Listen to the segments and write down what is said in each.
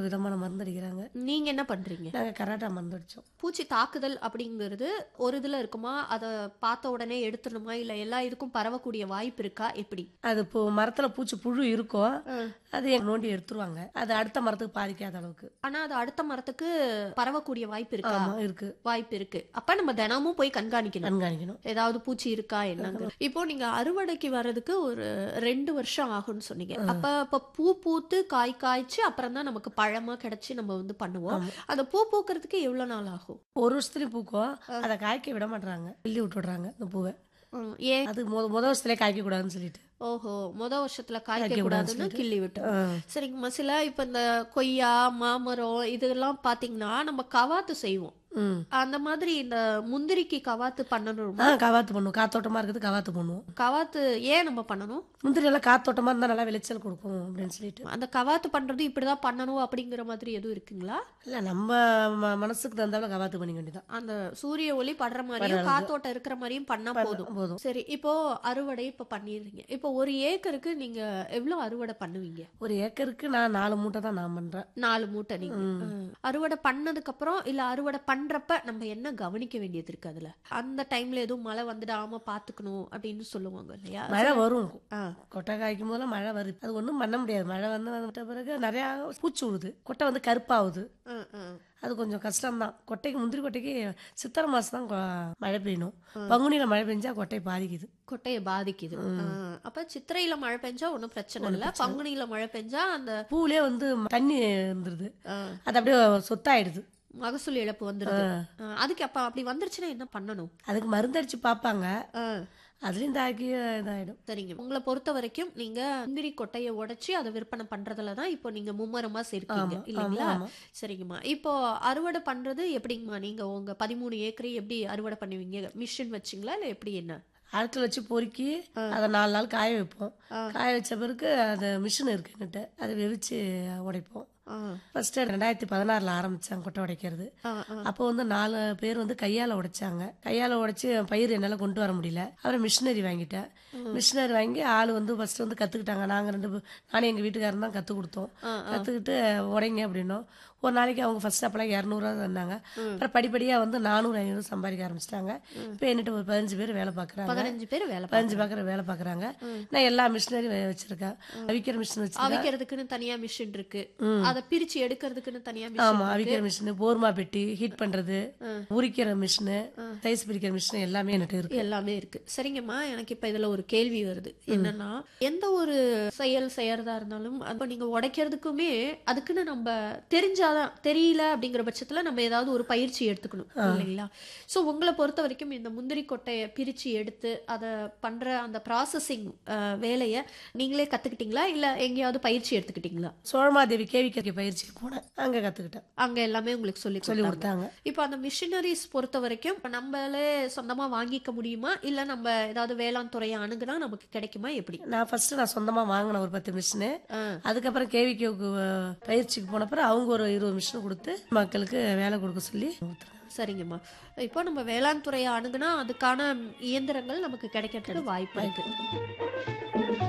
ஒரு விதமான மருந்து அடிக்கிறாங்க நீங்க என்ன பண்றீங்க நாங்க கராட்டா மருந்து அடிச்சோம் பூச்சி தாக்குதல் அப்படிங்கிறது ஒரு இதுல இருக்குமா அதை பார்த்த உடனே எடுத்துடணுமா இல்ல எல்லா இதுக்கும் பரவக்கூடிய வாய்ப்பு இருக்கா எப்படி அது இப்போ மரத்துல பூச்சி புழு இருக்கும் அது எங்க நோண்டி எடுத்துருவாங்க அது அடுத்த மரத்துக்கு பாதிக்காத அளவுக்கு ஆனா அது அடுத்த மரத்துக்கு பரவக்கூடிய வாய்ப்பு இருக்கா ஆமா இருக்கு வாய்ப்பு இருக்கு அப்ப நம்ம தினமும் போய் கண்காணிக்கணும் கண்காணிக்கணும் ஏதாவது பூச்சி இருக்கா என்னங்க இப்போ நீங்க அறுவடைக்கு வர்றதுக்கு ஒரு ரெண்டு வருஷம் ஆகும்னு சொன்னீங்க அப்ப அப்ப பூ பூத்து காய் காய்ச்சி அப்புறம் தான் நமக்கு பழமா கிடைச்சு நம்ம வந்து பண்ணுவோம் அந்த பூ பூக்கிறதுக்கு எவ்வளவு நாள் ஆகும் ஒரு வருஷத்துலயும் பூக்கும் அதை காய்க்க விட மாட்டாங்க கிள்ளி விட்டு விடுறாங்க இந்த பூவை ம், ஏன் அது முத முத வருஷத்துலயே காய்க்க கூடாதுன்னு சொல்லிட்டு ஓஹோ முத வருஷத்துல காய்க்க காய்க்க கூடாதுன்னு கூடாதுன்னு கிள்ளி விட்டோம் ஆ. சரிங்கம்மா சில இப்ப இந்த கொய்யா மாமரம் இதெல்லாம் பாத்தீங்கன்னா நம்ம கவாத்து செய்வோம் ம் அந்த மாதிரி இந்த முந்திரிக்கு கவாத்து பண்ணணும் ஆ கவாத்து பண்ணுவோம் காத்தோட்டமா இருக்குது கவாத்து பண்ணுவோம் கவாத்து ஏன் நம்ம பண்ணணும் முந்திரி எல்லாம் காத்தோட்டமா இருந்தா நல்லா விளைச்சல் கொடுக்கும் அப்படின்னு சொல்லிட்டு அந்த கவாத்து பண்றது இப்படிதான் பண்ணணும் அப்படிங்கிற மாதிரி எதுவும் இருக்குங்களா இல்ல நம்ம ம- மனசுக்கு தந்தால கவாத்து பண்ணிக்க வேண்டியதான் அந்த சூரிய ஒளி படுற மாதிரியும் காத்தோட்டம் இருக்கிற மாதிரியும் பண்ணா போதும் போதும் சரி இப்போ அறுவடை இப்ப பண்ணிடுறீங்க இப்போ ஒரு ஏக்கருக்கு நீங்க எவ்வளவு அறுவடை பண்ணுவீங்க ஒரு ஏக்கருக்கு நான் நாலு மூட்டை தான் நான் பண்றேன் நாலு மூட்டை நீங்க ம். அறுவடை பண்ணதுக்கு அப்புறம் இல்ல அறுவடை பண்றப்ப நம்ம என்ன கவனிக்க வேண்டியது இருக்கு அதுல அந்த டைம்ல எதுவும் மழை வந்துடாம பாத்துக்கணும் அப்படின்னு சொல்லுவாங்க இல்லையா மழை வரும் ஆ. கொட்டை காய்க்கும் போதெல்லாம் மழை வருது அது ஒன்றும் பண்ண முடியாது மழை வந்து வந்துட்ட பிறகு நிறையா பூச்சி விடுது கொட்டை வந்து கருப்பாகுது ஆ, ஆ. அது கொஞ்சம் கஷ்டம்தான் கொட்டைக்கு முந்திரி கொட்டைக்கு சித்திரை மாசம் தான் கொ- மழை பெய்யணும் பங்குனியில மழை பெஞ்சா கொட்டை பாதிக்குது கொட்டையை பாதிக்குது ஆ. அப்ப சித்திரையில மழை பெஞ்சா ஒண்ணும் பிரச்சனை இல்ல பங்குனியில மழை பெஞ்சா அந்த பூவிலே வந்து தண்ணி இருந்துருது ஆ, அது அப்படியே சொத்தாயிடுது மகசூல் இழப்பு வந்துருது ஆ, அதுக்கு அப்ப அப்படி வந்துருச்சுன்னா என்ன பண்ணணும் அதுக்கு மருந்தடிச்சு பார்ப்பாங்க ஆ, அதுலயும் தாக்கி இதாயிடும் சரிங்க உங்களை பொறுத்த வரைக்கும் நீங்க முந்திரி கொட்டையை உடைச்சு அதை விற்பனை பண்றதுல தான் இப்போ நீங்க மும்மரமா சேர்க்கீங்க ஆமா, இல்லைங்களா ஆமா, ஆமா. சரிங்கம்மா இப்போ அறுவடை பண்றது எப்படிங்கம்மா நீங்க உங்க பதிமூணு ஏக்கரை எப்படி அறுவடை பண்ணுவீங்க மிஷின் வச்சிங்களா இல்ல எப்படி என்ன அடுத்துல வச்சு பொறுக்கி அதை நாலு நாள் காய வைப்போம் காய வச்ச பிறகு அது மிஷின் இருக்கு என்கிட்ட அதை வெவிச்சு உடைப்போம் ஆ, ஃபர்ஸ்ட் ரெண்டாயிரத்தி பதினாறுல ஆரம்பிச்சாங்க கொட்டை உடைக்கிறது ஆ, ஆ. அப்போ வந்து நாலு பேர் வந்து கையால உடைச்சாங்க கையால உடைச்சு பயிர் என்னால கொண்டு வர முடியல அப்புறம் மிஷினரி வாங்கிட்டேன் மிஷினரி வாங்கி ஆள் வந்து ஃபர்ஸ்ட் வந்து கத்துக்கிட்டாங்க நாங்க ரெண்டு பேர் நானும் எங்க வீட்டுக்காரன் தான் கத்து கொடுத்தோம் கத்துக்கிட்டு உடைங்க அப்படின்னோம் ஒரு நாளைக்கு அவங்க ஃபர்ஸ்ட் அப்பெல்லாம் இரநூறுவா தந்தாங்க அப்புறம் படிப்படியா வந்து நானூறு ஐநூறு சம்பாதிக்க ஆரம்பிச்சிட்டாங்க இப்போ என்கிட்ட ஒரு பதினஞ்சு பேர் வேலை பார்க்குறாங்க பதினஞ்சு பேர் வேலை பதினஞ்சு பார்க்குற வேலை பார்க்குறாங்க நான் எல்லா மிஷினரி வச்சிருக்கேன் அவிக்கிற மிஷின் வச்சிருக்கேன் அவிக்கிறதுக்குன்னு தனியா மிஷின் இருக்கு அதை பிரிச்சு எடுக்கிறதுக்குன்னு தனியா மிஷின் ஆமா அவிக்கிற மிஷின் போர்மா பெட்டி ஹீட் பண்றது உரிக்கிற மிஷின் சைஸ் பிரிக்கிற மிஷின் எல்லாமே என்கிட்ட இருக்கு எல்லாமே இருக்கு சரிங்கம்மா எனக்கு இப்ப இதுல ஒரு கேள்வி வருது என்னன்னா எந்த ஒரு செயல் செய்யறதா இருந்தாலும் அப்ப நீங்க உடைக்கிறதுக்குமே அதுக்குன்னு நம்ம தெரிஞ்சாதான் தெரியல அப்படிங்கிற பட்சத்துல நம்ம ஏதாவது ஒரு பயிற்சி எடுத்துக்கணும் இல்லைங்களா சோ உங்களை பொறுத்த வரைக்கும் இந்த முந்திரி கொட்டையை பிரிச்சு எடுத்து அதை பண்ற அந்த ப்ராசஸிங் வேலையை நீங்களே கத்துக்கிட்டீங்களா இல்ல எங்கேயாவது பயிற்சி எடுத்துக்கிட்டீங்களா சோழமாதேவி கேவிக்க பயிற்சிக்கு போனேன் அங்க கத்துக்கிட்டேன் அங்க எல்லாமே உங்களுக்கு சொல்லி சொல்லி கொடுத்தாங்க கொடுத்தாங்க இப்போ அந்த மிஷினரிஸ் பொறுத்த வரைக்கும் இப்ப நம்மளே சொந்தமா வாங்கிக்க முடியுமா இல்ல நம்ம ஏதாவது வேளாண் துறையை அணுகுனா நமக்கு கிடைக்குமா எப்படி நான் ஃபர்ஸ்ட் நான் சொந்தமா வாங்கினேன் ஒரு பத்து மிஷினு ஆ. அதுக்கப்புறம் கேவிக்கு பயிற்சிக்கு போனப்பறம் அவங்க ஒரு இருபது மிஷின் கொடுத்து மக்களுக்கு வேலை கொடுக்க சொல்லி கொடுத்துருக்காங்க. சரிங்கம்மா இப்போ நம்ம வேளாண் துறையை அணுகுனா அதுக்கான இயந்திரங்கள் நமக்கு கிடைக்கிறதுக்கு வாய்ப்பு இருக்கு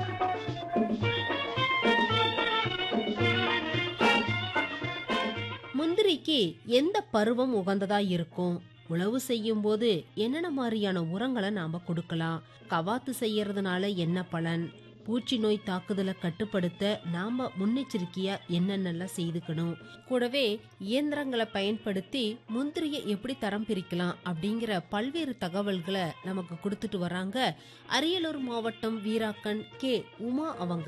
முந்திரிக்கு எந்த பருவம் உகந்ததா இருக்கும் உழவு செய்யும் போது என்னென்ன மாதிரியான உரங்களை நாம கொடுக்கலாம் கவாத்து செய்யறதுனால என்ன பலன் பூச்சி நோய் தாக்குதலை கட்டுப்படுத்த நாம முன்னெச்சரிக்கையா என்னென்னலாம் செய்துக்கணும் கூடவே இயந்திரங்களை பயன்படுத்தி முந்திரியை எப்படி தரம் பிரிக்கலாம் அப்படிங்கிற பல்வேறு தகவல்களை நமக்கு கொடுத்துட்டு வராங்க அரியலூர் மாவட்டம் வீராக்கன் கே உமா அவங்க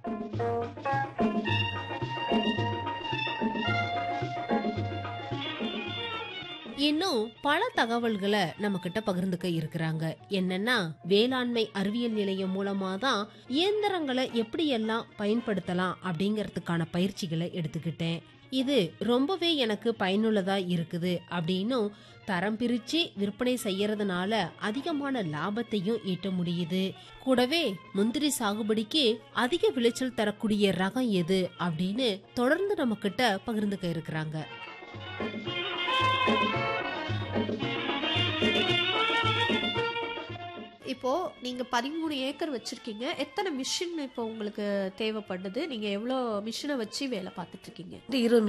இன்னும் பல தகவல்களை நம்ம கிட்ட பகிர்ந்துக்க இருக்கிறாங்க என்னன்னா வேளாண்மை அறிவியல் நிலையம் மூலமா தான் இயந்திரங்களை எப்படியெல்லாம் பயன்படுத்தலாம் அப்படிங்கறதுக்கான பயிற்சிகளை எடுத்துக்கிட்டேன் இது ரொம்பவே எனக்கு பயனுள்ளதா இருக்குது அப்படின்னும் தரம் பிரிச்சு விற்பனை செய்யறதுனால அதிகமான லாபத்தையும் ஈட்ட முடியுது கூடவே முந்திரி சாகுபடிக்கு அதிக விளைச்சல் தரக்கூடிய ரகம் எது அப்படின்னு தொடர்ந்து நம்ம கிட்ட பகிர்ந்துக்க இருக்கிறாங்க இப்போ நீங்க பதிமூணு ஏக்கர் வச்சிருக்கீங்க எத்தனை மிஷின் இப்போ உங்களுக்கு தேவைப்படுது நீங்க எவ்வளவு மிஷினை வச்சு வேலை பார்த்துட்டு இருக்கீங்க இருபது